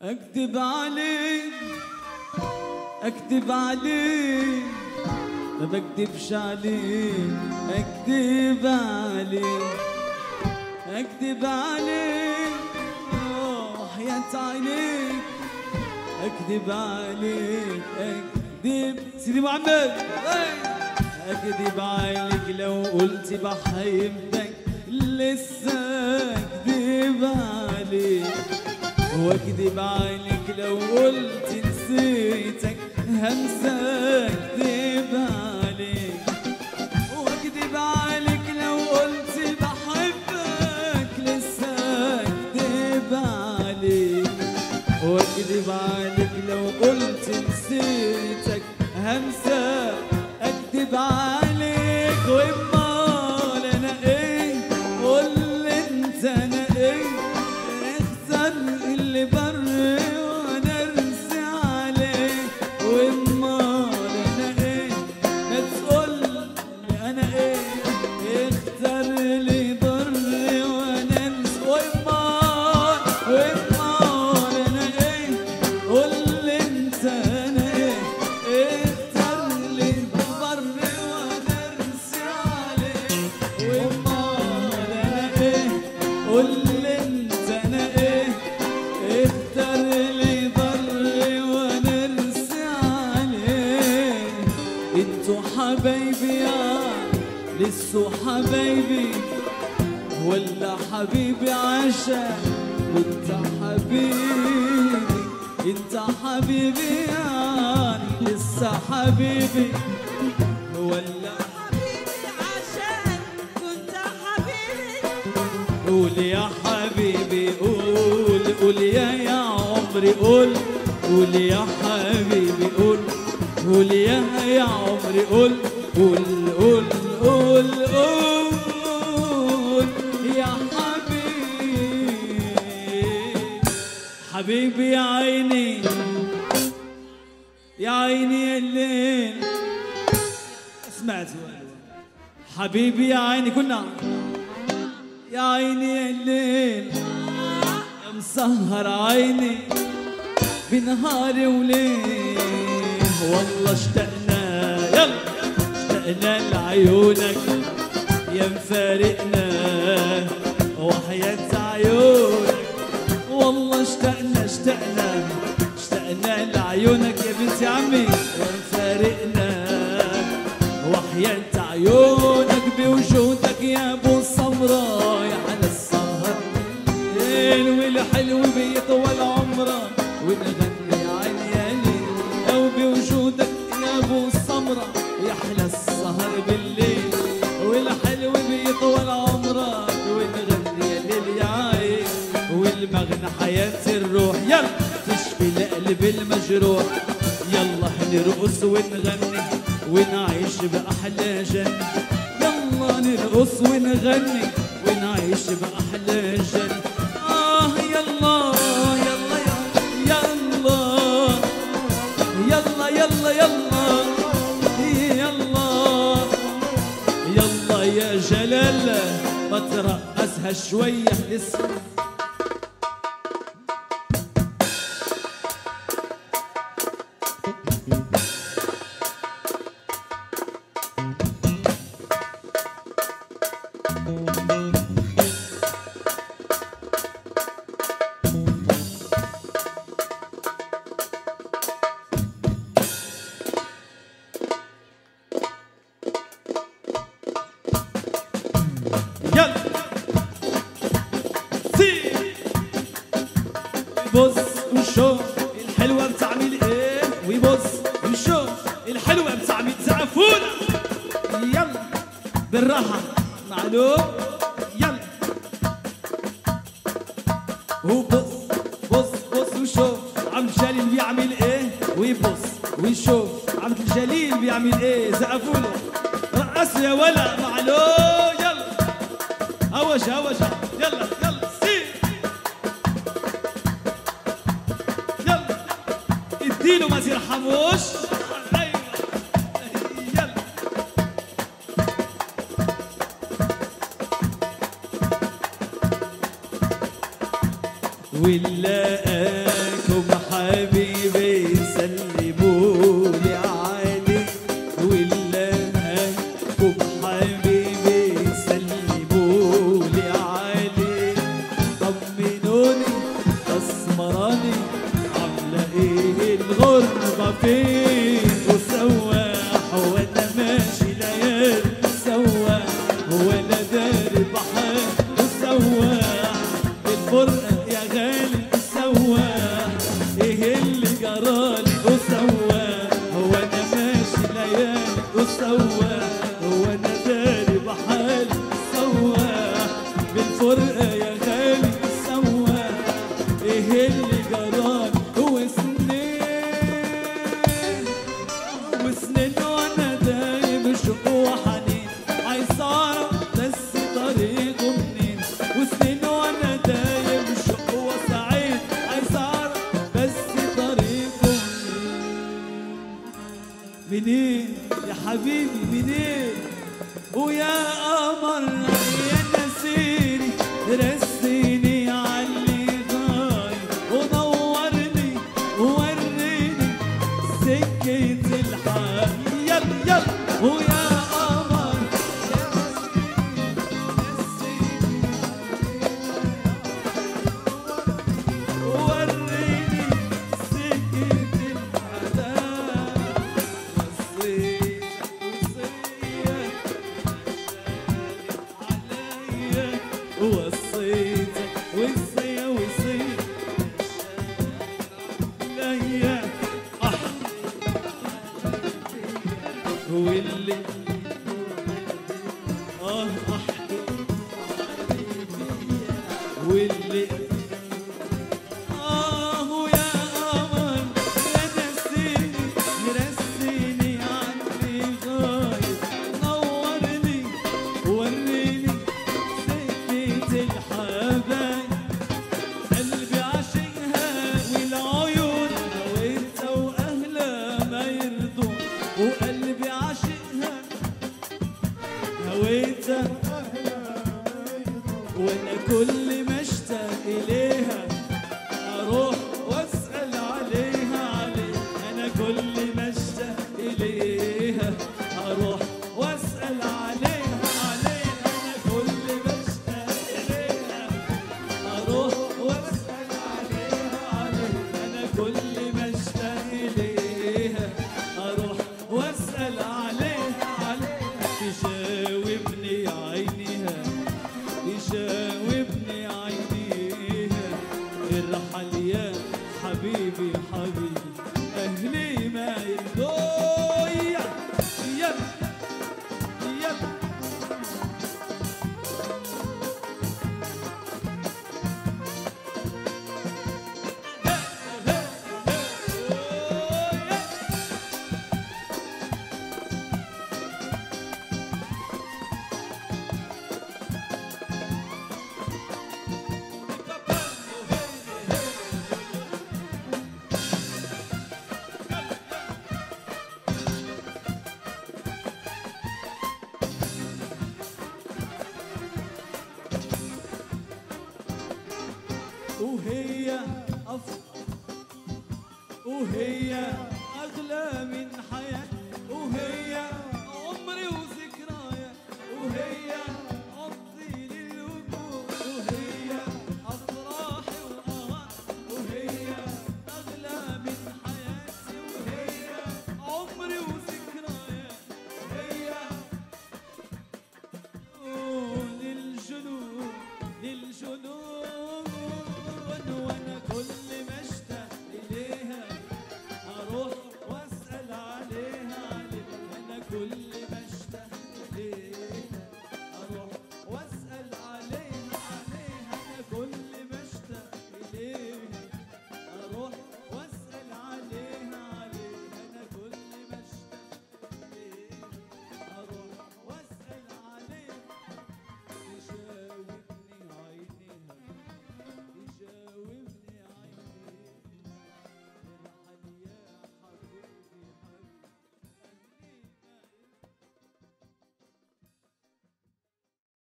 اكذب عليك اكذب عليك ما بكذبش عليك اكذب عليك اكذب عليك وحياة عينيك اكذب عليك اكذب سيدي محمد اكذب عليك لو قلت بحبك لسه اكذب عليك واكذب عليك لو قلت نسيتك همسى اكذب عليك واكذب عليك لو قلت بحبك لسه اكذب عليك واكذب عليك لو قلت نسيتك همسى اكذب عليك وامال انا ايه قول لي انت انا ايه اختار اللي بري وانا ارسي عليه وامال انا ايه ما تقول لي انا ايه اختار لي ضري وانا انسى وامال وامال انا ايه قول لي انت انا ايه اختار لي ضري وانا ارسي عليه وامال انا ايه قول لي انت انا ايه اختار لي ضري وانا ارسي عليه انتوا حبايبي يا لسه حبايبي ولا حبيبي عشان وانت حبيبي انت حبيبي يعني لسه حبيبي ولا حبيبي عشان كنت حبيبي قول يا حبيبي قول قول يا يا عمري قول قول يا حبيبي قول قول يا يا عمري قول قول قول قول قول يا حبيبي حبيبي يا عيني يا عيني يا الليل سمعت حبيبي يا عيني كنا يا عيني يا الليل يا مسهر عيني بنهاري وليل والله اشتقنا يلا اشتقنا لعيونك يا مفارقنا وحياة عيونك والله اشتقنا اشتقنا اشتقنا لعيونك يا بنت عمي يا مفارقنا وحياة عيونك بوجودك يا ابو السمراء يا على السهر الليل والحلو بيطول عمره ونغني عيني يا ليل او بوجودك يا ابو السمراء يا احلى السهر بالليل والحلو بيطول عمرك ونغني يا ليل يا عين والمغنى حياة الروح يلا تشفي القلب المجروح يلا نرقص ونغني ونعيش بأحلى جنة يلا نرقص ونغني ونعيش بأحلى جنة آه يلا يلا يلا يلا يلا يلا يلا يلا يا جلال ما ترقصها شوية لسه يلا سي بص وشوف الحلوة بتعمل ايه ويبص وشوف الحلوة بتعمل زعفونة يلا بالراحة معلوم يلا وبص بص بص وشوف عبد الجليل بيعمل ايه ويبص ويشوف عبد الجليل بيعمل ايه زقفوله رقص يا ولا معلوم يلا هوجة هوجة يلا يلا سي يلا اديله ما ترحموش ايوه يلا ولاقاكم مسمراني عاملة ايه الغربة فين وسواح وانا ماشي ليالي سواح وانا داري بحال وسواح الفرقة يا غالي سواح ايه اللي جرالي وسواح وانا ماشي ليالي وسواح وانا داري بحال سواح بالفرقة يا غالي سواح ايه اللي جرالي وسنين وسنين وانا دايب شوق وحنين عايز اعرف بس طريقه منين وسنين وانا دايب شوق وسعيد عايز اعرف بس طريقه منين منين يا حبيبي منين ويا قمر يا نسيني رسيني علي غايب ونورني ووريني سكة الحال يلا يلا ويا قمر يا نسيني وريني سكة الحلال وصيتك وصية عليا وصيتك وصية وصية ليا أح واللي اه احكي واللي آه يا قمر يا نسيني رسيني عني غايب نورني وريني سكة الحبايب قلبي عاشقها والعيون وانت واهلها ما يرضون وقلبي عاشقها هويتها وانا كل ما اشتاق اليها اروح واسال عليها عليها انا كل ما اشتاق اليها اروح واسال عليها عليها انا كل ما اشتاق اليها اروح واسال عليها عليها انا كل ما اشتاق اليها اروح واسال عليها عليها تجاوبني عينيها يجاوبني عينيها ارحل يا حبيبي حبيبي اهلي ما يرضوا يلا يلا يلا وهي أفضل وهي أغلى من حياة وهي